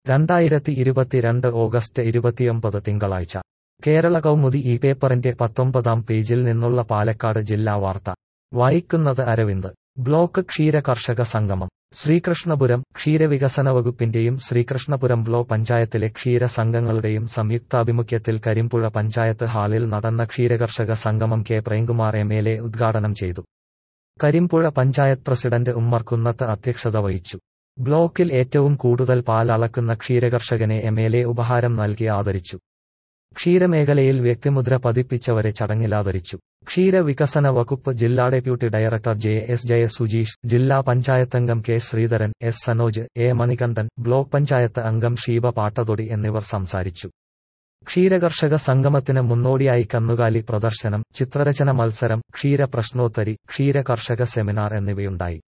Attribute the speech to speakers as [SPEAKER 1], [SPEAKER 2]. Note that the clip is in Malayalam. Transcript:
[SPEAKER 1] രണ്ടായിരത്തി ഇരുപത്തിരണ്ട് ഓഗസ്റ്റ് ഇരുപത്തിയൊമ്പത് തിങ്കളാഴ്ച കേരള കൗമുദി ഈ പേപ്പറിന്റെ പത്തൊമ്പതാം പേജിൽ നിന്നുള്ള പാലക്കാട് ജില്ലാ വാർത്ത വായിക്കുന്നത് അരവിന്ദ് ബ്ലോക്ക് ക്ഷീര കർഷക സംഗമം ശ്രീകൃഷ്ണപുരം ക്ഷീരവികസന വകുപ്പിന്റെയും ശ്രീകൃഷ്ണപുരം ബ്ലോക്ക് പഞ്ചായത്തിലെ ക്ഷീര സംഘങ്ങളുടെയും സംയുക്താഭിമുഖ്യത്തിൽ കരിമ്പുഴ പഞ്ചായത്ത് ഹാളിൽ നടന്ന ക്ഷീരകർഷക സംഗമം K Premkumar M L A ഉദ്ഘാടനം ചെയ്തു കരിമ്പുഴ പഞ്ചായത്ത് പ്രസിഡന്റ് ഉമ്മർ കുന്നത്ത് അധ്യക്ഷത വഹിച്ചു ബ്ലോക്കിൽ ഏറ്റവും കൂടുതൽ പാൽ അളക്കുന്ന ക്ഷീരകർഷകനെ എം എൽ എ ഉപഹാരം നൽകി ആദരിച്ചു ക്ഷീരമേഖലയിൽ വ്യക്തിമുദ്ര പതിപ്പിച്ചവരെ ചടങ്ങിൽ ആദരിച്ചു ക്ഷീരവികസന വകുപ്പ് ജില്ലാ deputy director J S Jaya Sujeesh ജില്ലാ പഞ്ചായത്തംഗം K Sreedharan S Sanoj A Manikandan block panchayat അംഗം ഷീബ പാട്ടതൊടി എന്നിവർ സംസാരിച്ചു ക്ഷീരകർഷക സംഗമത്തിന് മുന്നോടിയായി കന്നുകാലി പ്രദർശനം ചിത്രരചന മത്സരം ക്ഷീര പ്രശ്നോത്തരി ക്ഷീര കർഷക സെമിനാർ എന്നിവയുണ്ടായി